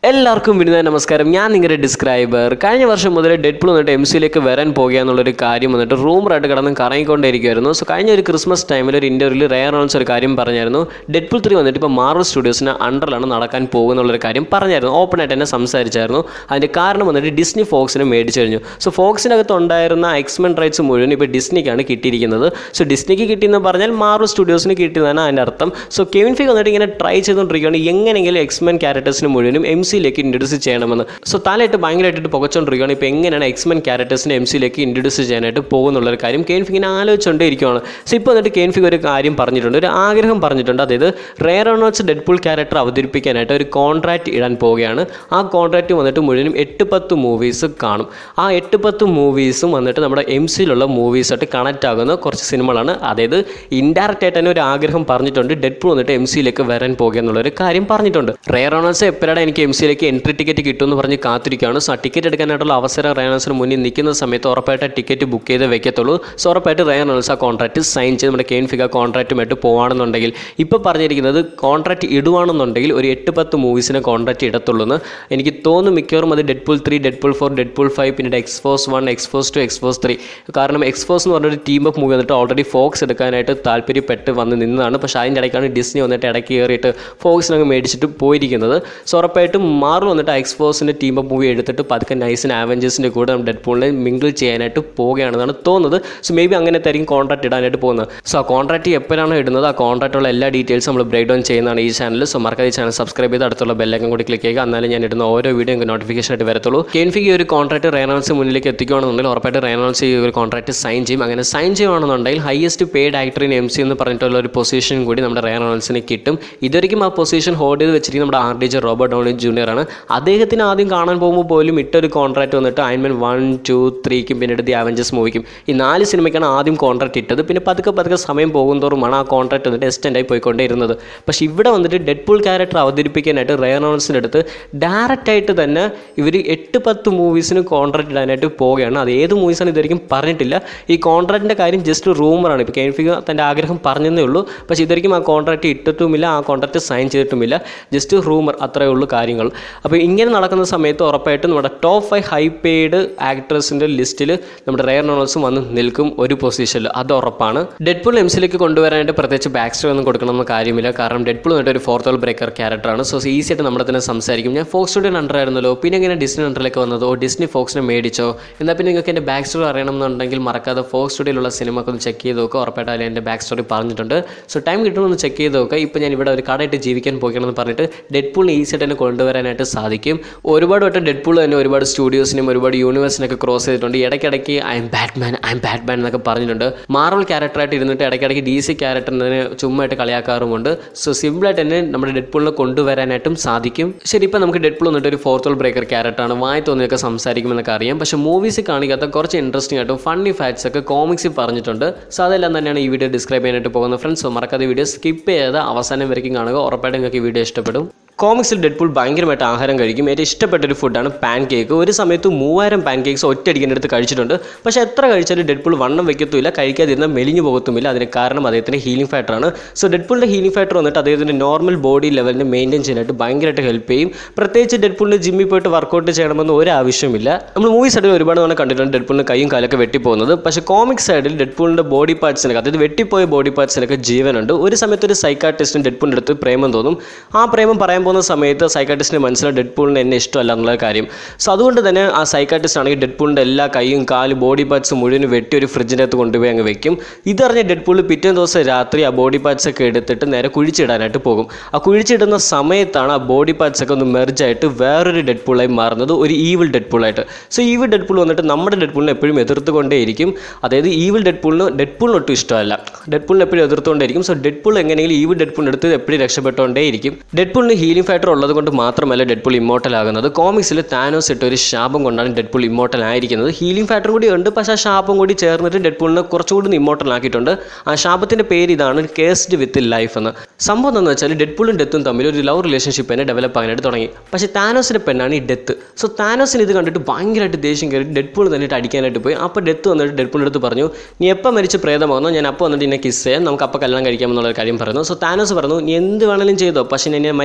എല്ലാവർക്കും വിനുത നമസ്കാരം ഞാൻ നിങ്ങളുടെ ഡിസ്ക്രൈബർ കഴിഞ്ഞ വർഷം മുതൽ ഡെഡ്പൂൾ വന്നിട്ട് എം സിയിലേക്ക് വരാൻ പോകുക എന്നുള്ളൊരു കാര്യം വന്നിട്ട് റൂമറായിട്ട് കിടന്ന് കറങ്ങിക്കൊണ്ടേയിരിക്കുമായിരുന്നു സോ കഴിഞ്ഞ ഒരു ക്രിസ്മസ് ടൈമിൽ ഒരു ഇൻ്റർവ്യൂവിൽ റയർ റോൺസ് ഒരു കാര്യം പറഞ്ഞായിരുന്നു ഡെഡ്പൂൾ ത്രീ വന്നിട്ട് ഇപ്പോൾ മാർവൽ സ്റ്റുഡിയോസിന് അണ്ടറിലാണ് നടക്കാൻ പോകുന്നുള്ളൊരു കാര്യം പറഞ്ഞായിരുന്നു ഓപ്പൺ ആയിട്ട് തന്നെ സംസാരിച്ചായിരുന്നു അതിൻ്റെ കാരണം വന്നിട്ട് ഡിസ്നി ഫോക്സിനെ മേടിച്ചു കഴിഞ്ഞു സോ ഫോക്സിനകത്ത് ഉണ്ടായിരുന്ന എക്സ്മെൻ റൈറ്റ്സ് മുഴുവൻ ഇപ്പോൾ ഡിസ്നിക്കാണ് കിട്ടിയിരിക്കുന്നത് സോ ഡിസ്നിക്ക് കിട്ടിയെന്ന് പറഞ്ഞാൽ മാർവൽ സ്റ്റുഡിയോസിന് കിട്ടിയതാണ് അതിൻ്റെ അർത്ഥം സോ കെവിൻ ഫിഗ് വന്നിട്ട് ഇങ്ങനെ ട്രൈ ചെയ്തുകൊണ്ടിരിക്കുകയാണ് എങ്ങനെയെങ്കിലും എക്സ്മെൻ ക്യാരക്ടേഴ്സിന് മുഴുവനും എം സിയിലേക്ക് ഇൻട്രൊഡ്യൂസ് ചെയ്യണമെന്ന് സോ തലയിട്ട് ഭയങ്കരമായിട്ട് പുകച്ചുകൊണ്ടിരിക്കുകയാണ് ഇപ്പോൾ എങ്ങനെയാണ് എക്സ്മെൻ ക്യാരക്ടേഴ്സിനെ എം സിയിലേക്ക് ഇൻട്രൊഡ്യൂസ് ചെയ്യാനായിട്ട് പോകുന്നുള്ളൊരു കാര്യം കെയിൻ ഫിഗിനെ ആലോചിച്ചുകൊണ്ടേ ഇരിക്കുകയാണ് സോ ഇപ്പോൾ എന്നിട്ട് കെയിൻ ഫിഗ് ഒരു കാര്യം പറഞ്ഞിട്ടുണ്ട് ഒരു ആഗ്രഹം പറഞ്ഞിട്ടുണ്ട് അതായത് റേറോണോട്സ് ഡെഡ്പൂൾ ക്യാരക്ടർ അവതരിപ്പിക്കാനായിട്ട് ഒരു കോൺട്രാക്റ്റ് ഇടാൻ പോവുകയാണ് ആ കോൺട്രാക്റ്റ് വന്നിട്ട് മുഴുവനും എട്ട് പത്ത് മൂവീസ് കാണും ആ എട്ട് പത്ത് മൂവീസും വന്നിട്ട് നമ്മുടെ എം സിയിലുള്ള മൂവീസായിട്ട് കണക്റ്റ് ആകുന്ന കുറച്ച് സിനിമകളാണ് അതായത് ഇൻഡയറക്റ്റ് ആയിട്ട് തന്നെ ഒരു ആഗ്രഹം പറഞ്ഞിട്ടുണ്ട് ഡെഡ്പൂൾ വന്നിട്ട് എം സിയിലേക്ക് വരാൻ പോകുക എന്നുള്ളൊരു കാര്യം പറഞ്ഞിട്ടുണ്ട് റേറോണോട്സ് എപ്പോഴാണ് എനിക്ക് എം സിയിലേക്ക് എൻട്രി ടിക്കറ്റ് കിട്ടുമെന്ന് പറഞ്ഞ് കാത്തിരിക്കുകയാണ് സോ ആ ടിക്കറ്റ് എടുക്കാനായിട്ടുള്ള അവസരം റേണോൾസിന് മുന്നിൽ നിൽക്കുന്ന സമയത്ത് ഉറപ്പായിട്ട് ആ ടിക്കറ്റ് ബുക്ക് ചെയ്ത് വെക്കത്തുള്ളൂ സോ ഉറപ്പായിട്ട് റേണോൾസ് ആ കോൺട്രാക്റ്റ് സൈൻ ചെയ്ത് നമ്മുടെ കെയിൻ ഫിഗ കോൺട്രാക്റ്റുമായിട്ട് പോവാണെന്നുണ്ടെങ്കിൽ ഇപ്പോൾ പറഞ്ഞിരിക്കുന്നത് കോൺട്രാക്റ്റ് ഇടുവാണെന്നുണ്ടെങ്കിൽ ഒരു എട്ട് പത്ത് മൂവീസിനെ കോൺട്രാക്റ്റ് ഇടത്തുള്ളൂ എന്ന് എനിക്ക് തോന്നുന്നു മിക്കവാറും അത് Deadpool three Deadpool four Deadpool five പിന്നീട് X Force one X Force two X Force three കാരണം എക്സ്ഫോസ് എന്ന് പറഞ്ഞൊരു ടീം ഓഫ് മൂവി വന്നിട്ട് ഓൾറെഡി ഫോക്സ് എടുക്കാനായിട്ട് താല്പര്യപ്പെട്ട് വന്ന് നിന്നതാണ് പക്ഷേ അതിൻ്റെ ഇടയ്ക്കാണ് ഡിസ്നി വന്നിട്ട് ഇടയ്ക്ക് കയറിയിട്ട് ഫോക്സിനങ്ങ് മേടിച്ചിട്ട് പോയിരിക്കുന്നത് സോ ഉറപ്പായിട്ടും മാറും വന്നിട്ട് എക്സ്ഫോസിൻ്റെ ടീം ഓഫ് മൂവി എടുത്തിട്ട് പതുക്കെ നൈസിന് ആവഞ്ചേഴ്സിൻ്റെ കൂടെ നമ്മൾ ഡെഡ് പൂളിനെ മിങ്കിൾ ചെയ്യാനായിട്ട് പോവുകയാണെന്നാണ് തോന്നുന്നത് സോ മേ ബി അങ്ങനത്തെ ആയിരിക്കും കോൺട്രാക്ട് ഇടാനായിട്ട് പോകുന്നത് സോ ആ കോൺട്രാക്ട് എപ്പോഴാണ് ഇടുന്നത് ആ കോൺട്രാക്റ്റുള്ള എല്ലാ ഡീറ്റെയിൽസും നമ്മൾ ബ്രേക്ക് ഡൗൺ ചെയ്യുന്നതാണ് ഈ ചാനൽ സോ മറക്കാതെ ഈ ചാനൽ സബ്സ്ക്രൈബ് ചെയ്ത് അടുത്തുള്ള ബെല്ലൈക്കൻ കൂടി ക്ലിക്ക് ചെയ്യുക എന്നാലും ഞാൻ ഇടുന്ന ഓരോ വീഡിയോ നിങ്ങൾക്ക് നോട്ടിഫിക്കേഷൻ ആയിട്ട് വരത്തുള്ളൂ കെൻഫിക്ക് ഈ ഒരു കോൺട്രാക്ട് റേനോൾസ് മുന്നിലേക്ക് എത്തിക്കുകയാണെന്നുണ്ടെങ്കിൽ ഉറപ്പായിട്ട് റേനോൾസ് ഈ ഒരു കോൺട്രാക്ട് സൈൻ ചെയ്യും അങ്ങനെ സൈൻ ചെയ്യുകയാണെന്നുണ്ടെങ്കിൽ highest paid actor in M C എന്ന് പറഞ്ഞിട്ടുള്ള ഒരു പൊസിഷൻ കൂടി നമ്മുടെ റേനോൾസിന് കിട്ടും ഇതുവരെയും ആ പൊസിഷൻ ഹോൾഡ് ചെയ്ത് വെച്ചിരിക്കുന്ന നമ്മുടെ R D J Robert Downey Junior ആണ് അദ്ദേഹത്തിന് ആദ്യം കാണാൻ പോകുമ്പോൾ പോലും ഇട്ടൊരു കോൺട്രാക്ട് വന്നിട്ട് അയൻമെൻ വൺ ടു ത്രീക്കും പിന്നീട് ദി അവഞ്ചസ് മൂവിക്കും ഈ നാല് സിനിമയ്ക്കാണ് ആദ്യം കോൺട്രാക്ട് ഇട്ടത് പിന്നെ പതുക്കെ പതുക്കെ സമയം പോകുന്തോറുമാണ് ആ കോൺട്രാക്ട് വന്നിട്ട് എക്സ്റ്റെൻഡ് ആയി പോയിക്കൊണ്ടേയിരുന്നത് പക്ഷേ ഇവിടെ വന്നിട്ട് ഡെഡ് പൂൾ ക്യാരക്ടർ അവതരിപ്പിക്കാനായിട്ട് റേനോൾസിൻ്റെ അടുത്ത് ഡയറക്റ്റ് ആയിട്ട് തന്നെ ഇവർ എട്ട് പത്ത് മൂവീസിന് കോൺട്രാക്ട് ഇടാനായിട്ട് പോവുകയാണ് അത് ഏത് മൂവീസാണ് ഇതുവരെയും പറഞ്ഞിട്ടില്ല ഈ കോൺട്രാക്റ്റിൻ്റെ കാര്യം ജസ്റ്റ് റൂമറാണ് ഇപ്പോൾ കെൻഫിക തൻ്റെ ആഗ്രഹം പറഞ്ഞതേ ഉള്ളൂ പക്ഷേ ഇതുവരെയും ആ കോൺട്രാക്ട് ഇട്ടിട്ടുമില്ല ആ കോൺട്രാക്ട് സൈൻ ചെയ്തിട്ടുമില്ല ജസ്റ്റ് റൂമർ അത്രയേ ഉള്ളൂ കാര്യങ്ങൾ അപ്പോൾ ഇങ്ങനെ നടക്കുന്ന സമയത്ത് ഉറപ്പായിട്ടും നമ്മുടെ ടോപ്പ് ഫൈവ് ഹൈ പെയ്ഡ് ആക്ട്രസിൻ്റെ ലിസ്റ്റിൽ നമ്മുടെ റെയർ നോണൽസും വന്ന് നിൽക്കും ഒരു പൊസിഷനിൽ അത് ഉറപ്പാണ് ഡെഡ്പൂൾ എം സിയിലേക്ക് കൊണ്ടുവരാനായിട്ട് പ്രത്യേകിച്ച് ബാക്ക് സ്റ്റോറി ഒന്നും കൊടുക്കണമെന്ന് കാര്യമില്ല കാരണം ഡെഡ്പൂൾ എന്നിട്ട് ഒരു ഫോർത്ത് ഓൾ ബ്രേക്കർ ക്യാരക്ടറാണ് സോ ഈസി ആയിട്ട് നമ്മുടെ തന്നെ സംസാരിക്കും ഞാൻ ഫോക്സ് സ്റ്റുഡിയോ അണ്ടർ ആയിരുന്നല്ലോ പിന്നെ എങ്ങനെ ഡിസ്നി അണ്ടറിലേക്ക് വന്നതോ ഡിസ്നി ഫോക്സിനെ മേടിച്ചോ എന്നാൽ പിന്നെ നിങ്ങൾക്ക് എൻ്റെ ബാക്ക് സ്റ്റോറി അറിയണമെന്നുണ്ടെങ്കിൽ മറക്കാതെ ഫോക്സ് സ്റ്റുഡിയോയിലുള്ള സിനിമക്ക് ഒന്ന് ചെക്ക് ചെയ്ത് നോക്കുക ഉറപ്പായിട്ട് അതിൽ എൻ്റെ ബാക്ക് സ്റ്റോറി പറഞ്ഞിട്ടുണ്ട് സോ ടൈം കിട്ടുമെന്ന് ചെക്ക് ചെയ്ത് നോക്കുക ഇപ്പോൾ ഞാൻ ഇവിടെ ഒരു കടയിട്ട് ജീവിക്കാൻ പോകണമെന്ന് പറഞ്ഞിട്ട് ഡെഡ്പൂളിനെ ഈസി ആയിട്ട് തന്നെ കൊണ്ടുവരാനായിട്ട് സാധിക്കും ഒരുപാട് വട്ടം ഡെഡ്പൂൾ തന്നെ ഒരുപാട് സ്റ്റുഡിയോസിനും ഒരുപാട് യൂണിവേഴ്സിനൊക്കെ ക്രോസ് ചെയ്തിട്ടുണ്ട് ഇടയ്ക്കിടയ്ക്ക് I am Batman I am Batman എന്നൊക്കെ പറഞ്ഞിട്ടുണ്ട് മാർവൽ ക്യാരക്ടറായിട്ട് ഇരുന്നിട്ട് ഇടയ്ക്കിടയ്ക്ക് ഡി സി ക്യാരക്ടറിനെ ചുമ്മായിട്ട് കളിയാക്കാറുമുണ്ട് സോ സിമ്പിളായിട്ട് തന്നെ നമ്മുടെ ഡെഡ്പൂളിനെ കൊണ്ടുവരാനായിട്ടും സാധിക്കും ശരി ഇപ്പം നമുക്ക് ഡെഡ്പൂൾ വന്നിട്ട് ഒരു ഫോർത്ത് ഓൾ ബ്രേക്കർ ക്യാരക്ടറാണ് വായി തോന്നിയൊക്കെ സംസാരിക്കുമെന്നൊക്കെ അറിയാം പക്ഷേ മൂവീസ് കാണിക്കാത്ത കുറച്ച് ഇൻട്രസ്റ്റിംഗ് ആയിട്ടും ഫണ്ണി ഫാക്ട്സ് ഒക്കെ കോമിക്സിൽ പറഞ്ഞിട്ടുണ്ട് സോ അതെല്ലാം തന്നെയാണ് ഈ വീഡിയോ ഡിസ്ക്രൈബ് ചെയ്യാനായിട്ട് പോകുന്നത് ഫ്രണ്ട്സ് മറക്കാതെ വീഡിയോ സ്കിപ്പ് ചെയ്ത് അവസാനം വരയ്ക്കും കാണുക ഉറപ്പായിട്ടും നിങ്ങൾക്ക് ഈ വീഡിയോ ഇഷ്ടപ്പെടും കോമിക്സിൽ ഡെഡ്പൂൾ ഭയങ്കരമായിട്ട് ആഹാരം കഴിക്കും ഏറ്റവും ഇഷ്ടപ്പെട്ട ഒരു ഫുഡാണ് പാൻ കേക്ക് ഒരു സമയത്ത് മൂവായിരം പാൻ കേക്ക്സ് ഒറ്റയടിക്കാൻ എടുത്ത് കഴിച്ചിട്ടുണ്ട് പക്ഷേ എത്ര കഴിച്ചാലും ഡെഡ്പൂൾ വണ്ണം വെക്കത്തുമില്ല കഴിക്കാതിരുന്നാൽ മെലിഞ്ഞു പോകത്തുമില്ല അതിന് കാരണം അദ്ദേഹത്തിൻ്റെ ഹീലിംഗ് ഫാക്ടറാണ് സോ ഡെഡ്പൂളിൻ്റെ ഹീലിംഗ് ഫാക്ടർ വന്നിട്ട് അദ്ദേഹത്തിൻ്റെ നോർമൽ ബോഡി ലെവലിനെ മെയിൻറ്റെയിൻ ചെയ്യാനായിട്ട് ഭയങ്കരമായിട്ട് ഹെൽപ്പ് ചെയ്യും പ്രത്യേകിച്ച് ഡെഡ്പൂളിന് ജിമ്മിൽ പോയിട്ട് വർക്കൗട്ട് ചെയ്യണമെന്ന് ഒരു ആവശ്യമില്ല നമ്മൾ മൂവി സൈഡിൽ ഒരുപാട് തവണ കണ്ടിട്ടുണ്ട് ഡെഡ്പൂളിന് കൈയും കാലൊക്കെ വെട്ടിപ്പോകുന്നത് പക്ഷേ കോമിക് സൈഡിൽ ഡെഡ്പൂളിൻ്റെ ബോഡി പാർട്സിനൊക്കെ അതായത് വെട്ടിപ്പോയ ബോഡി പാർട്സിനൊക്കെ ജീവനുണ്ട് ഒരു സമയത്ത് ഒരു സൈക്കാട്രിസ്റ്റിന് ഡെഡ്പൂളിൻ്റെ അടുത്ത് പ്രേമം തോന്നും ആ പ്രേമം പറയാൻ പോകുന്ന സമയത്ത് സൈക്കാട്രിസ്റ്റിന് മനസ്സിലാവും ഡെഡ്പൂളിന് എന്നെ ഇഷ്ടമല്ല എന്നുള്ള കാര്യം സോ അതുകൊണ്ട് തന്നെ ആ സൈക്കാട്രിസ്റ്റ് ആണെങ്കിൽ ഡെഡ്പൂളിൻ്റെ എല്ലാ കൈയും കാലും ബോഡി പാർട്സ് മുഴുവൻ വെട്ടി ഒരു ഫ്രിഡ്ജിൻ്റെ അകത്ത് കൊണ്ടുപോയി അങ്ങ് വെക്കും ഇതറിഞ്ഞ ഡെഡ്പൂൾ പിറ്റേ ദിവസം രാത്രി ആ ബോഡി പാർട്സ് ഒക്കെ എടുത്തിട്ട് നേരെ കുഴിച്ചിടാനായിട്ട് പോകും ആ കുഴിച്ചിടുന്ന സമയത്താണ് ആ ബോഡി പാർട്സ് ഒക്കെ ഒന്ന് മെർജായിട്ട് വേറൊരു ഡെഡ്പൂളായി മാറുന്നത് ഒരു ഈവിൾ ഡെഡ്പൂളായിട്ട് സോ ഈവിൾ ഡെഡ്പൂൾ വന്നിട്ട് നമ്മുടെ ഡെഡ്പൂളിനെ എപ്പോഴും എതിർത്തുകൊണ്ടേയിരിക്കും അതായത് ഈവിൾ ഡെഡ്പൂളിന് ഡെഡ്പൂളിന് ഒട്ടും ഇഷ്ടമല്ല ഡെഡ്പൂളിനെ എപ്പോഴും എതിർത്തുകൊണ്ടേയിരിക്കും സോ ഡെഡ്പൂൾ എങ്ങനെയെങ്കിലും ഈവിൾ ഡെഡ്പൂളിൻ്റെ അടുത്ത് എപ്പോഴും രക്ഷപ്പെട്ടുകൊണ്ടേയിരിക്കും ഡെഡ്പൂളിന് ഹീലിംഗ് ഫാക്ടർ ഉള്ളത് കൊണ്ട് മാത്രമല്ല ഡെഡ്പൂൾ ഇമ്മോർട്ടൽ ആകുന്നത് കോമിക്സിൽ താനോസ് ഇട്ട ഒരു ശാപം കൊണ്ടാണ് ഡെഡ്പൂൾ ഇമ്മോർട്ടൽ ആയിരിക്കുന്നത് ഹീലിംഗ് ഫാക്ടർ കൂടി ഉണ്ട് പക്ഷേ ആ ശാപം കൂടി ചേർന്നിട്ട് ഡെഡ്പൂളിനെ കുറച്ചുകൂടി ഇമ്മോർട്ടൽ ആക്കിയിട്ടുണ്ട് ആ ശാപത്തിൻ്റെ പേര് ഇതാണ് കേസ്ഡ് വിത്ത് ലൈഫ് എന്ന് സംഭവം എന്താണെന്ന് വെച്ചാൽ ഡെഡ്പൂളും ഡെത്തും തമ്മിൽ ഒരു ലവ് റിലേഷൻഷിപ്പ് തന്നെ ഡെവലപ്പ് ആകാനായിട്ട് തുടങ്ങി പക്ഷേ താനോസിൻ്റെ പെണ്ണാണ് ഈ ഡെത്ത് സോ താനോസിന് ഇത് കണ്ടിട്ട് ഭയങ്കരമായിട്ട് ദേഷ്യം കയറി ഡെഡ്പൂൾ തന്നിട്ട് അടിക്കാനായിട്ട് പോയി അപ്പോൾ ഡെത്ത് വന്നിട്ട് ഡെഡ്പൂളിൻ്റെ അടുത്ത് പറഞ്ഞു നീ എപ്പോൾ മരിച്ച് പ്രേതമാകുന്നോ ഞാൻ അപ്പോൾ വന്നിട്ട് എന്നെ കിസ് ചെയ്യാം നമുക്ക് അപ്പോൾ കല്യാണം കഴിക്കാമെന്നുള്ള കാര്യം പറഞ്ഞു സോ താനോസ് പറഞ്ഞു നീ എന്ത് വേണമെങ്കിലും ചെയ്തോ പക്ഷേ എന്നെ മരിക്കാൻ മാത്രം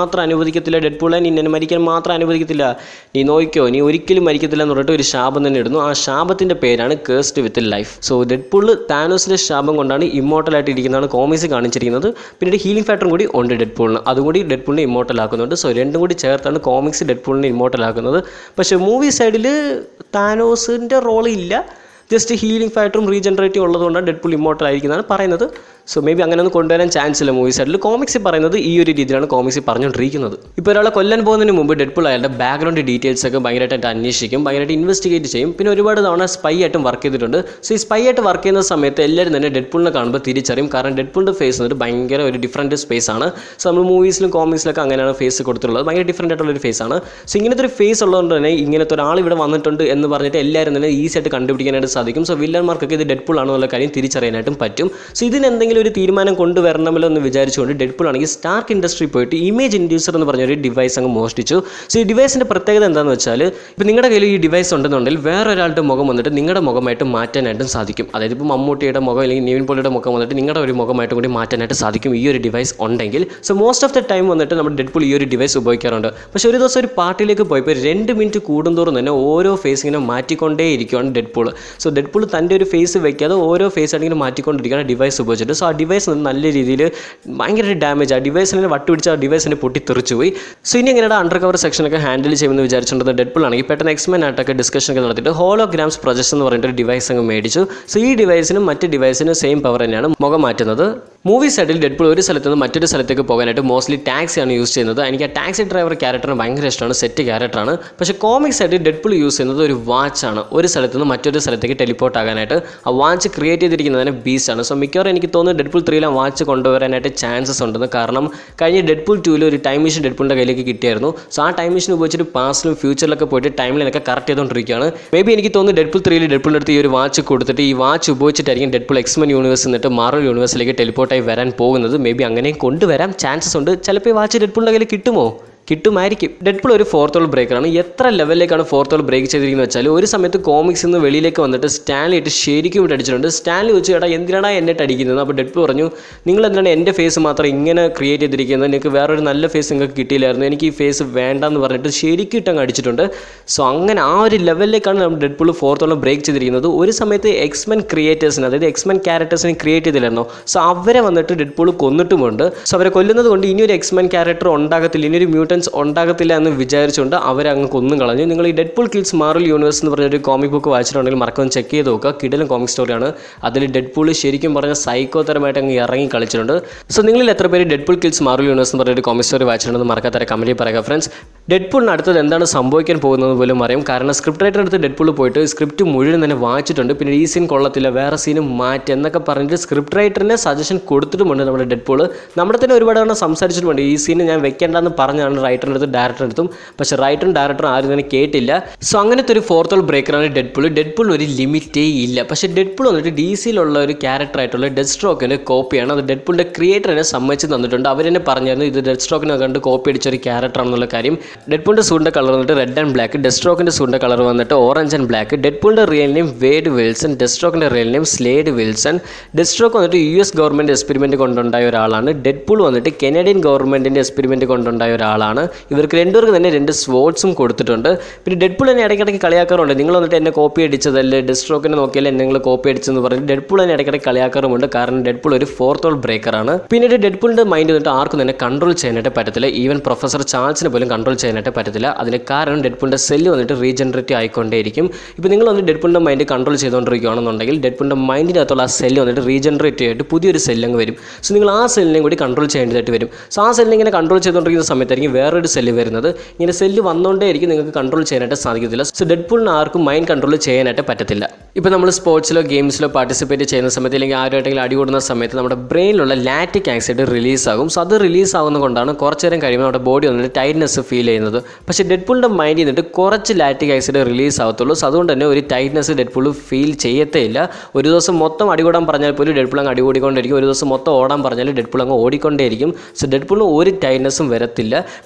മാത്രം അനുവദിക്കത്തില്ല ഡെഡ്പൂളെ നിന്നെ മരിക്കാൻ മാത്രം അനുവദിക്കത്തില്ല നീ നോക്കിക്കോ നീ ഒരിക്കലും മരിക്കത്തില്ല എന്ന് പറഞ്ഞിട്ട് ഒരു ശാപം തന്നെ ഇടുന്നു ആ ശാപത്തിൻ്റെ പേരാണ് cursed with life so Deadpool താനോസിൻ്റെ ശാപം കൊണ്ടാണ് ഇമ്മോർട്ടൽ ആയിട്ട് ഇരിക്കുന്നതാണ് കോമിക്സ് കാണിച്ചിരിക്കുന്നത് പിന്നീട് ഹീലിംഗ് ഫാക്ടറും കൂടി ഉണ്ട് ഡെഡ്പൂളിന് അതുകൂടി ഡെഡ്പൂളിനെ ഇമ്മോർട്ടൽ ആക്കുന്നുണ്ട് സോ രണ്ടും കൂടി ചേർത്താണ് കോമിക്സ് ഡെഡ്പൂളിനെ ഇമ്മോർട്ടൽ ആക്കുന്നത് പക്ഷേ മൂവി സൈഡിൽ താനോസിൻ്റെ റോൾ ഇല്ല ജസ്റ്റ് ഹീലിംഗ് ഫാക്ടറും റീജനറേറ്റീവ് ഉള്ളതുകൊണ്ടാണ് ഡെഡ്പൂൾ ഇമ്മോർട്ടൽ ആയിരിക്കുന്നതാണ് പറയുന്നത് സോ മേ ബി അങ്ങനെ ഒന്നും കൊണ്ടുവരാൻ ചാൻസ് ഇല്ല മൂവി സൈഡിൽ കോമിക്സിൽ പറയുന്നത് ഈ ഒരു രീതിയിലാണ് കോമിക്സിൽ പറഞ്ഞുകൊണ്ടിരിക്കുന്നത് ഇപ്പോൾ ഒരാളെ കൊല്ലാൻ പോകുന്നതിന് മുമ്പ് ഡെഡ്പൂൾ അയാളുടെ ബാക്ക്ഗ്രൗണ്ട് ഡീറ്റെയിൽസ് ഒക്കെ ഭയങ്കരമായിട്ട് അന്വേഷിക്കും ഭയങ്കരമായിട്ട് ഇൻവെസ്റ്റിഗേറ്റ് ചെയ്യും പിന്നെ ഒരുപാട് തവണ സ്പൈ ആയിട്ടും വർക്ക് ചെയ്തിട്ടുണ്ട് സോ ഈ സ്പൈ ആയിട്ട് വർക്ക് ചെയ്യുന്ന സമയത്ത് എല്ലാവരും തന്നെ ഡെഡ്പൂളിനെ കാണുമ്പോൾ തിരിച്ചറിയും കാരണം ഡെഡ്പൂളിൻ്റെ ഫേസ് എന്നിട്ട് ഭയങ്കര ഒരു ഡിഫറൻറ്റ് സ്പേസ് ആണ് സോ നമ്മൾ മൂവീസിലും കോമിക്സിലൊക്കെ അങ്ങനെയാണ് ഫേസ് കൊടുത്തിട്ടുള്ളത് ഭയങ്കര ഡിഫറൻറ്റ് ആയിട്ടുള്ള ഒരു ഫേസ് ആണ് സോ ഇങ്ങനത്തെ ഒരു ഫേസ് ഉള്ളതുകൊണ്ട് തന്നെ ഇങ്ങനത്തെ ഒരാൾ ഇവിടെ വന്നിട്ടുണ്ട് എന്ന് പറഞ്ഞിട്ട് എല്ലാവരും തന്നെ ഈസി ആയിട്ട് കണ്ടുപിടിക്കാനായിട്ട് സാധിക്കും സോ വില്ലന്മാർക്കൊക്കെ ഇത് ഡെഡ്പൂൾ ആണെന്നുള്ള കാര്യം തിരിച്ചറിയാനായിട്ടും പറ്റും സോ ഇതിന് എന്തെങ്കിലും ഒരു തീരുമാനം കൊണ്ടുവരണമല്ലോ എന്ന് വിചാരിച്ചുകൊണ്ട് ഡെഡ്പൂൾ ആണെങ്കിൽ സ്റ്റാർക്ക് ഇൻഡസ്ട്രി പോയിട്ട് ഇമേജ് ഇൻഡ്യൂസർ എന്ന് പറഞ്ഞ ഒരു ഡിവൈസ് അങ്ങ് മോഷ്ടിച്ചു സോ ഈ ഡിവൈസിൻ്റെ പ്രത്യേകത എന്താണെന്ന് വെച്ചാൽ ഇപ്പോൾ നിങ്ങളുടെ കയ്യിൽ ഈ ഡിവൈസ് ഉണ്ടെന്നുണ്ടെങ്കിൽ വേറൊരാളുടെ മുഖം വന്നിട്ട് നിങ്ങളുടെ മുഖമായിട്ട് മാറ്റാനായിട്ടും സാധിക്കും അതായത് ഇപ്പോൾ മമ്മൂട്ടിയുടെ മുഖം അല്ലെങ്കിൽ നിവിൻ പോളിയുടെ മുഖം വന്നിട്ട് നിങ്ങളുടെ ഒരു മുഖമായിട്ട് കൂടി മാറ്റാനായിട്ട് സാധിക്കും ഈ ഒരു ഡിവൈസ് ഉണ്ടെങ്കിൽ so most of the time വന്നിട്ട് നമ്മുടെ ഡെഡ്പൂൾ ഈ ഒരു ഡിവൈസ് ഉപയോഗിക്കാറുണ്ട് പക്ഷേ ഒരു ദിവസം ഒരു പാർട്ടിയിലേക്ക് പോയപ്പോൾ രണ്ട് മിനിറ്റ് കൂടുന്തോറും തന്നെ ഓരോ ഫേസ് ഇങ്ങനെ മാറ്റിക്കൊണ്ടേ ഇരിക്കുകയാണ് ഡെഡ്പൂൾ സോ ഡെഡ്പൂൾ തൻ്റെ ഒരു ഫേസ് വെക്കാതെ ഓരോ ഫേസ് ആണെങ്കിൽ മാറ്റിക്കൊണ്ടിരിക്കുകയാണ് ഡിവൈസ് ഉപയോഗിച്ചിട്ട് സോ ആ ഡിവൈസ് നല്ല രീതിയിൽ ഭയങ്കര ഡാമേജ് ആ ഡിവൈസിനെ വട്ടുപിടിച്ച് ആ ഡിവൈസിനെ പൊട്ടിത്തെറിച്ചു പോയി സോ ഇനി എങ്ങനെയാണ് അണ്ടർ കവർ സെക്ഷനൊക്കെ ഹാൻഡിൽ ചെയ്യുമെന്ന് വിചാരിച്ചുകൊണ്ട് ഡെഡ്പൂൾ ആണെങ്കിൽ പെട്ടെന്ന് എക്സ്മെൻ ആയിട്ടൊക്കെ ഡിസ്കഷൻ ഒക്കെ നടത്തിയിട്ട് ഹോളോഗ്രാംസ് പ്രൊജക്ഷൻ എന്ന് പറഞ്ഞിട്ട് ഒരു ഡിവൈസ് അങ്ങ് മേടിച്ചു സോ ഈ ഡിവൈസിനും മറ്റ് ഡിവൈസിനും സെയിം പവർ തന്നെയാണ് മുഖം മാറ്റുന്നത് മൂവി സൈഡിൽ ഡെഡ്പൂൾ ഒരു സ്ഥലത്ത് നിന്ന് മറ്റൊരു സ്ഥലത്തേക്ക് പോകാനായിട്ട് മോസ്റ്റ്ലി ടാക്സിയാണ് യൂസ് ചെയ്യുന്നത് എനിക്ക് ആ ടാക്സി ഡ്രൈവർ ക്യാരക്ടറിന് ഭയങ്കര ഇഷ്ടമാണ് സെറ്റ് ക്യാരക്ടറാണ് പക്ഷേ കോമിക് സൈഡിൽ ഡെഡ്പൂൾ യൂസ് ചെയ്യുന്നത് ഒരു വാച്ചാണ് ഒരു സ്ഥലത്ത് നിന്ന് മറ്റൊരു സ്ഥലത്തേക്ക് ടെലിപ്പോർട്ട് ആകാനായിട്ട് ആ വാച്ച് ക്രിയേറ്റ് ചെയ്തിരിക്കുന്നതിന് ബീസ്റ്റാണ് സോ മിക്കവാറും എനിക്ക് തോന്നുന്നു ഡെഡ്പൂൾ ത്രീയിൽ ആ വാച്ച് കൊണ്ടുവരാനായിട്ട് ചാൻസസ് ഉണ്ടെന്ന് കാരണം കഴിഞ്ഞ ഡെഡ്പൂൾ ടൂവിൽ ഒരു ടൈം മെഷീൻ ഡെഡ്പൂളിൻ്റെ കയ്യിലേക്ക് കിട്ടിയായിരുന്നു സോ ആ ടൈം മെഷീൻ ഉപയോഗിച്ചിട്ട് പാസ്റ്റിലും ഫ്യൂച്ചറിലൊക്കെ പോയിട്ട് ടൈമിലൊക്കെ കറക്റ്റ് ചെയ്തുകൊണ്ടിരിക്കുകയാണ് മേ ബി എനിക്ക് തോന്നുന്നു ഡെഡ്പൂൾ ത്രീയിൽ ഡെഡ്പൂളിൻ്റെ അടുത്ത് ഈ ഒരു വാച്ച് കൊടുത്തിട്ട് ഈ വാച്ച് ഉപയോഗിച്ചിട്ടായിരിക്കും ഡെഡ്പൂൾ എക്സ്മൻ യൂണിവേഴ്സ് എന്നിട്ട് മാറൽ യൂണിവേഴ്സിലേക്ക് ടെലിപ്പോർട്ടായി വരാൻ പോകുന്നത് മേ ബി അങ്ങനെയും കൊണ്ടുവരാൻ ചാൻസസ് ഉണ്ട് ചിലപ്പോൾ ഈ വാച്ച് ഡെഡ്പൂളിൻ്റെ കയ്യിൽ കിട്ടുമോ കിട്ടുമായിരിക്കും ഡെഡ്പൂൾ ഒരു ഫോർത്ത് ഓൾ ബ്രേക്കറാണ് എത്ര ലെവലിലേക്കാണ് ഫോർത്ത് ഓൾ ബ്രേക്ക് ചെയ്തിരിക്കുന്നത് വെച്ചാൽ ഒരു സമയത്ത് കോമിക്സ് നിന്ന് വെളിയിലേക്ക് വന്നിട്ട് സ്റ്റാൻലി ഇട്ട് ശരിക്കും ഇട്ട് അടിച്ചിട്ടുണ്ട് സ്റ്റാൻലി വെച്ച് ചേട്ടാ എന്തിനാണ് എന്നെ അടിക്കുന്നത് അപ്പോൾ ഡെഡ്പൂൾ പറഞ്ഞു നിങ്ങൾ എന്തിനാണ് എൻ്റെ ഫേസ് മാത്രം ഇങ്ങനെ ക്രിയേറ്റ് ചെയ്തിരിക്കുന്നത് നിങ്ങൾക്ക് വേറൊരു നല്ല ഫേസ് നിങ്ങൾക്ക് കിട്ടിയില്ലായിരുന്നു എനിക്ക് ഈ ഫേസ് വേണ്ടെന്ന് പറഞ്ഞിട്ട് ശരിക്കും ഇട്ടങ്ങ് അടിച്ചിട്ടുണ്ട് സോ അങ്ങനെ ആ ഒരു ലെവലിലേക്കാണ് നമ്മൾ ഡെഡ്പൂൾ ഫോർത്ത് ഓൾ ബ്രേക്ക് ചെയ്തിരിക്കുന്നത് ഒരു സമയത്ത് എക്സ്മെൻ ക്രിയേറ്റേഴ്സിന് അതായത് എക്സ്മെൻ ക്യാരക്ടേഴ്സിനെ ക്രിയേറ്റ് ചെയ്തില്ലായിരുന്നോ സോ അവരെ വന്നിട്ട് ഡെഡ്പൂൾ കൊന്നിട്ടുമുണ്ട് സോ അവരെ കൊല്ലുന്നത് കൊണ്ട് ഇനി ഒരു എക്സ്മെൻ ക്യാരക്ടർ ഉണ്ടാകത്തില്ല ഇനി ഒരു മ്യൂട്ടൻസ് ഉണ്ടാകത്തില്ല എന്ന് വിചാരിച്ചുകൊണ്ട് അവരെ അങ്ങ് കൊന്നും കളഞ്ഞു നിങ്ങൾ ഈ ഡെഡ്പൂൾ കിൽസ് മാറൽ യൂണിവേഴ്സ് എന്ന് പറഞ്ഞൊരു കോമിക് ബുക്ക് വായിച്ചിട്ടുണ്ടെങ്കിൽ മറക്കൊന്ന് ചെക്ക് ചെയ്ത് നോക്കുക കിടലും കോമിക് സ്റ്റോറിയാണ് അതിൽ ഡെഡ്പൂൾ ശരിക്കും പറഞ്ഞ സൈക്കോ തരമായിട്ട് അങ്ങ് ഇറങ്ങി കളിച്ചിട്ടുണ്ട് സോ നിങ്ങളിൽ എത്ര പേര് ഡെഡ്പൂൾ കിൽസ് മാറൽ യൂണിവേഴ്സ് എന്ന് പറഞ്ഞൊരു കോമിക് സ്റ്റോറി വായിച്ചിട്ടുണ്ടെന്ന് മറക്കാത്ത കമൻറ്റിൽ പറയുക ഫ്രണ്ട്സ് ഡെഡ്പൂളിന് അടുത്തത് എന്താണ് സംഭവിക്കാൻ പോകുന്നത് പോലും അറിയാം കാരണം സ്ക്രിപ്റ്റ് റൈറ്റർ അടുത്ത് ഡെഡ്പൂൾ പോയിട്ട് സ്ക്രിപ്റ്റ് മുഴുവൻ തന്നെ വായിച്ചിട്ടുണ്ട് പിന്നെ ഈ സീൻ കൊള്ളത്തില്ല വേറെ സീനും മാറ്റി എന്നൊക്കെ പറഞ്ഞിട്ട് സ്ക്രിപ്റ്റ് റൈറ്ററിനെ സജഷൻ കൊടുത്തിട്ടുമുണ്ട് നമ്മുടെ ഡെഡ്പൂൾ നമ്മുടെ തന്നെ ഒരുപാട് തവണ സംസാരിച്ചിട്ടുമുണ്ട് ഈ സീന് ഞാൻ വെക്കേണ്ടെന്ന് പറഞ്ഞാണ് റൈറ്ററിൻ്റെ അടുത്ത് ഡയറക്ടറിൻ്റെ അടുത്തും പക്ഷേ റൈറ്ററും ഡയറക്ടറും ആരും തന്നെ കേട്ടില്ല സോ അങ്ങനത്തെ ഒരു ഫോർത്ത് ഓൾ ബ്രേക്കറാണ് ഡെഡ്പൂൾ ഡെഡ്പൂൾ ഒരു ലിമിറ്റേ ഇല്ല പക്ഷേ ഡെഡ്പൂൾ വന്നിട്ട് ഡി സിയിലുള്ള ഒരു ക്യാരക്ടർ ആയിട്ടുള്ള ഡെഡ് സ്ട്രോക്കിൻ്റെ കോപ്പിയാണ് അത് ഡെഡ്പൂളിൻ്റെ ക്രിയേറ്ററിനെ സമ്മതിച്ച് തന്നിട്ടുണ്ട് അവരെന്നെ പറഞ്ഞായിരുന്നു ഇത് ഡെഡ് സ്ട്രോക്കിനെ കണ്ട് കോപ്പി അടിച്ച ഒരു ക്യാരക്ടർ ആണെന്നുള്ള കാര്യം ഡെഡ്പൂളിൻ്റെ സൂണിൻ്റെ കളർ വന്നിട്ട് റെഡ് ആൻഡ് ബ്ലാക്ക് ഡെഡ് സ്ട്രോക്കിൻ്റെ സൂണിൻ്റെ കളർ വന്നിട്ട് ഓറഞ്ച് ആൻഡ് ബ്ലാക്ക് ഡെഡ്പൂളിൻ്റെ റിയൽ നെയിം വേഡ് വിൽസൺ ഡെഡ് സ്ട്രോക്കിൻ്റെ real name Slade Wilson Deathstroke വന്നിട്ട് യു എസ് ഗവൺമെൻറ് എക്സ്പെരിമെൻറ്റ് കൊണ്ടുണ്ടായ ഒരാളാണ് ഡെഡ്പൂൾ വന്നിട്ട് കനേഡിയൻ ഗവൺമെൻറ്റിൻ്റെ എക്സ്പെരിമെൻറ്റ് കൊണ്ടുണ്ടായ ഒരാളാണ് ഇവർക്ക് രണ്ടുപേർക്ക് തന്നെ രണ്ട് സ്വോർട്സും കൊടുത്തിട്ടുണ്ട് പിന്നെ ഡെഡ്പൂൾ തന്നെ ഇടയ്ക്കിടയ്ക്ക് കളിയാക്കാറുണ്ട് നിങ്ങൾ വന്നിട്ട് എന്നെ കോപ്പി അടിച്ചതല്ലേ ഡെഡ് സ്ട്രോക്കിനെ നോക്കിയാൽ എന്നെ നിങ്ങൾ കോപ്പി അടിച്ചെന്ന് പറഞ്ഞ് ഡെഡ്പൂൾ തന്നെ ഇടയ്ക്കിടയ്ക്ക് കളിയാക്കാറുമുണ്ട് കാരണം ഡെഡ്പൂൾ ഒരു ഫോർത്ത് ഓൾ ബ്രേക്കറാണ് പിന്നീട് ഡെഡ്പൂളിൻ്റെ മൈൻഡ് വന്നിട്ട് ആർക്കും തന്നെ കൺട്രോൾ ചെയ്യാനായിട്ട് പറ്റത്തില്ല ഈവൻ പ്രൊഫസർ ചാൾസിന് പോലും കൺട്രോൾ ചെയ്യാനായിട്ട് പറ്റത്തില്ല അതിന് കാരണം ഡെഡ്പൂളിൻ്റെ സെല്ല് വന്നിട്ട് റീജനറേറ്റ് ആയിക്കൊണ്ടേയിരിക്കും ഇപ്പോൾ നിങ്ങൾ വന്ന് ഡെഡ്പൂളിൻ്റെ മൈൻഡ് കൺട്രോൾ ചെയ്തുകൊണ്ടിരിക്കുകയാണെന്നുണ്ടെങ്കിൽ ഡെഡ്പൂളിൻ്റെ മൈൻഡിനകത്തുള്ള ആ സെല്ല് വന്നിട്ട് റീജനറേറ്റ് ആയിട്ട് പുതിയൊരു സെല്ല് അങ്ങ് വരും സോ നിങ്ങൾ ആ സെല്ലിനെയും കൂടി കൺട്രോൾ ചെയ്യേണ്ടതായിട്ട് വരും സോ ആ സെല്ലിനെ ഇങ്ങനെ കൺട്രോൾ ചെയ്തുകൊണ്ടിരിക്കുന്ന സമയത്തായിരിക്കും വേറൊരു സെല്ല് വരുന്നത് ഇങ്ങനെ സെല്ല് വന്നുകൊണ്ടേ ആയിരിക്കും നിങ്ങൾക്ക് കൺട്രോൾ ചെയ്യാനായിട്ട് സാധിക്കത്തില്ല സോ ഡെഡ്പൂളിന് ആർക്കും മൈൻഡ് കൺട്രോൾ ചെയ്യാനായിട്ട് പറ്റത്തില്ല ഇപ്പോൾ നമ്മൾ സ്പോർട്സിലോ ഗെയിംസിലോ പാർട്ടിസിപ്പേറ്റ് ചെയ്യുന്ന സമയത്ത് അല്ലെങ്കിൽ ആരുമായിട്ടെങ്കിലും അടി കൂടുന്ന സമയത്ത് നമ്മുടെ ബ്രെയിനിലുള്ള ലാറ്റിക് ആക്സൈഡ് റിലീസ് ആകും സോ അത് റിലീസ് ആകുന്നത് കൊണ്ടാണ് കുറച്ച് നേരം കഴിയുമ്പോൾ നമ്മുടെ ബോഡി വന്നിട്ട് ടൈറ്റ്നെസ് ഫീൽ ചെയ്യുന്നത് പക്ഷേ ഡെഡ്പൂളിൻ്റെ മൈൻഡിൽ നിന്നിട്ട് കുറച്ച് ലാറ്റിക് ആക്സൈഡ് റിലീസ് ആവത്തുള്ളൂ സോ അതുകൊണ്ട് തന്നെ ഒരു ടൈറ്റ്നെസ് ഡെഡ്പൂൾ ഫീൽ ചെയ്യത്തേ ഇല്ല ഒരു ദിവസം മൊത്തം അടികൂടാൻ പറഞ്ഞാൽ പോലും ഡെഡ്പൂൾ അങ്ങ് അടികൂടിക്കൊണ്ടിരിക്കും ഒരു ദിവസം മൊത്തം ഓടാൻ പറഞ്ഞാൽ ഡെഡ്പൂൾ അങ്ങ് ഓടിക്കൊണ്ടേയിരിക്കും സോ ഡെഡ്പൂളിന് ഒരു ടൈറ്റ്നെസ്സും വരത്തില്ല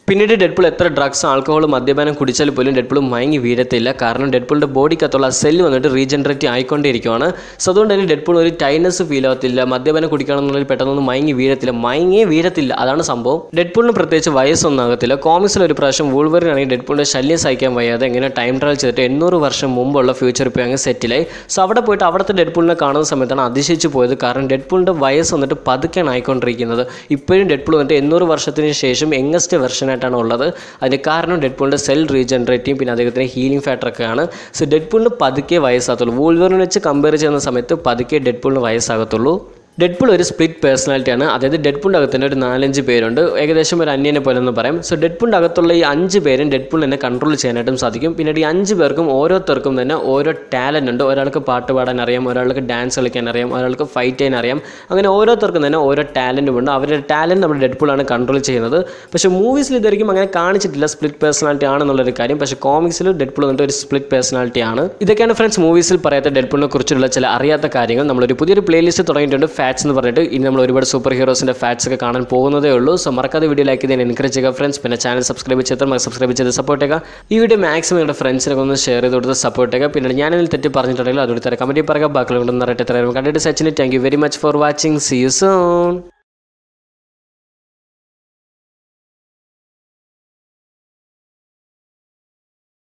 പിന്നീട് ഡെഡ്പൂൾ എത്ര ഡ്രഗ്സ് ആൽക്കഹോൾ മദ്യപാനം കുടിച്ചാൽ പോലും ഡെഡ്പൂൾ മയങ്ങി വീഴത്തില്ല കാരണം ഡെഡ്പൂളിൻ്റെ ബോഡിക്കകത്തുള്ള സെല്ല് വന്നിട്ട് റീജനറേറ്റ് ആയിക്കൊണ്ടിരിക്കുകയാണ് സോ അതുകൊണ്ട് തന്നെ ഡെഡ്പൂൾ ഒരു ടൈനസ് ഫീൽ ആവത്തില്ല മദ്യപാനം കുടിക്കണമെന്നുള്ളതിൽ പെട്ടെന്നൊന്നും മയങ്ങി വീഴത്തില്ല മയങ്ങിയേ വീഴത്തില്ല അതാണ് സംഭവം ഡെഡ്പൂളിന് പ്രത്യേകിച്ച് വയസ്സൊന്നും ആകത്തില്ല കോമിക്സിൽ ഒരു പ്രാവശ്യം വൂൾവറിൻ ആണെങ്കിൽ ഡെഡ്പൂളിൻ്റെ ശല്യം സഹിക്കാൻ വയ്യാതെ എങ്ങനെ ടൈം ട്രാവൽ ചെയ്തിട്ട് എണ്ണൂറ് വർഷം മുമ്പുള്ള ഫ്യൂച്ചർ ഇപ്പോൾ അങ്ങ് സെറ്റിലായി സോ അവിടെ പോയിട്ട് അവിടുത്തെ ഡെഡ്പൂളിനെ കാണുന്ന സമയത്താണ് അതിശയിച്ച് പോയത് കാരണം ഡെഡ്പൂളിൻ്റെ വയസ്സ് വന്നിട്ട് പതുക്കെയാണ് ആയിക്കൊണ്ടിരിക്കുന്നത് ഇപ്പോഴും ഡെഡ്പൂൾ വന്നിട്ട് എണ്ണൂറ് വർഷത്തിന് ശേഷം യങ്ങസ്റ്റ് വെർഷനായിട്ടാണ് ഉള്ളത് അതിന് കാരണം ഡെഡ്പൂളിൻ്റെ സെൽ റീജനറേറ്റിംഗ് പിന്നെ അദ്ദേഹത്തിന് ഹീലിംഗ് ഫാക്ടറൊക്കെയാണ് സോ ഡെഡ്പൂളിന് പതുക്കെ വയസ്സാകത്തുള്ളൂ വൂൾവറിനെ വെച്ച് കമ്പയർ ചെയ്യുന്ന സമയത്ത് പതുക്കെ ഡെഡ്പൂളിന് വയസ്സാകത്തുള്ളൂ ഡെഡ്പൂൾ ഒരു സ്പ്ലിറ്റ് പേഴ്സണാലിറ്റിയാണ് അതായത് ഡെഡ്പൂളിൻ്റെ അകത്ത് തന്നെ ഒരു നാലഞ്ച് പേരുണ്ട് ഏകദേശം ഒരു അന്യനെ പോലെ എന്ന് പറയും സോ ഡെഡ്പൂളിൻ്റെ അകത്തുള്ള ഈ അഞ്ച് പേരും ഡെഡ്പൂൾ തന്നെ കൺട്രോൾ ചെയ്യാനായിട്ടും സാധിക്കും പിന്നീട് ഈ അഞ്ച് പേർക്കും ഓരോരുത്തർക്കും തന്നെ ഓരോ ടാലൻ്റ് ഉണ്ട് ഒരാൾക്ക് പാട്ട് പാടാൻ അറിയാം ഒരാൾക്ക് ഡാൻസ് കളിക്കാൻ അറിയാം ഒരാൾക്ക് ഫൈറ്റ് ചെയ്യാൻ അറിയാം അങ്ങനെ ഓരോരുത്തർക്കും തന്നെ ഓരോ ടാലൻറ്റും ഉണ്ട് അവരുടെ ടാലൻറ്റ് നമ്മുടെ ഡെഡ്പൂളാണ് കൺട്രോൾ ചെയ്യുന്നത് പക്ഷേ മൂവീസിൽ ഇതായിരിക്കും അങ്ങനെ കാണിച്ചിട്ടില്ല സ്പ്ലിറ്റ് പേഴ്സണാലിറ്റി ആണെന്നുള്ളൊരു കാര്യം പക്ഷേ കോമിക്സിൽ ഡെഡ്പൂൾ വന്നിട്ട് ഒരു സ്പ്ലിറ്റ് പേഴ്സണാലിറ്റി ആണ് ഇതൊക്കെയാണ് ഫ്രണ്ട്സ് മൂവീസിൽ പറയാത്ത ഡെഡ്പൂളിനെ കുറിച്ചുള്ള ചില അറിയാത്ത കാര്യങ്ങൾ നമ്മളൊരു പുതിയൊരു പ്ലേലിസ്റ്റ് തുടങ്ങിയിട്ടുണ്ട് ഫാറ്റ്സ് എന്ന് പറഞ്ഞിട്ട് ഇനി നമ്മൾ ഒരുപാട് സൂപ്പർ ഹീറോസിൻ്റെ ഫാറ്റ്സ് ഒക്കെ കാണാൻ പോകുന്നതേ ഉള്ളൂ സോ മറക്കാതെ വീഡിയോ ലൈക്ക് ചെയ്യാൻ എൻകറേജ് ചെയ്യുക ഫ്രണ്ട്സ് പിന്നെ ചാനൽ സബ്സ്ക്രൈബ് ചെയ്ത് സബ്സ്ക്രൈബ് ചെയ്ത് സപ്പോർട്ട് ചെയ്യുക ഈ വീഡിയോ മാക്സിമം നിങ്ങളുടെ ഫ്രണ്ട്സിനൊക്കെ ഒന്ന് ഷെയർ ചെയ്ത് കൊടുത്ത് സപ്പോർട്ട് ചെയ്യുക പിന്നെ ഞാനിതിൽ തെറ്റി പറഞ്ഞിട്ടുണ്ടെങ്കിൽ അതോട് തരാം കമൻറ്റിൽ പറയുക ബാക്കിയുള്ള കണ്ടിട്ട് തരാം കണ്ടിട്ട് സച്ചിന് thank you very much for watching see you zone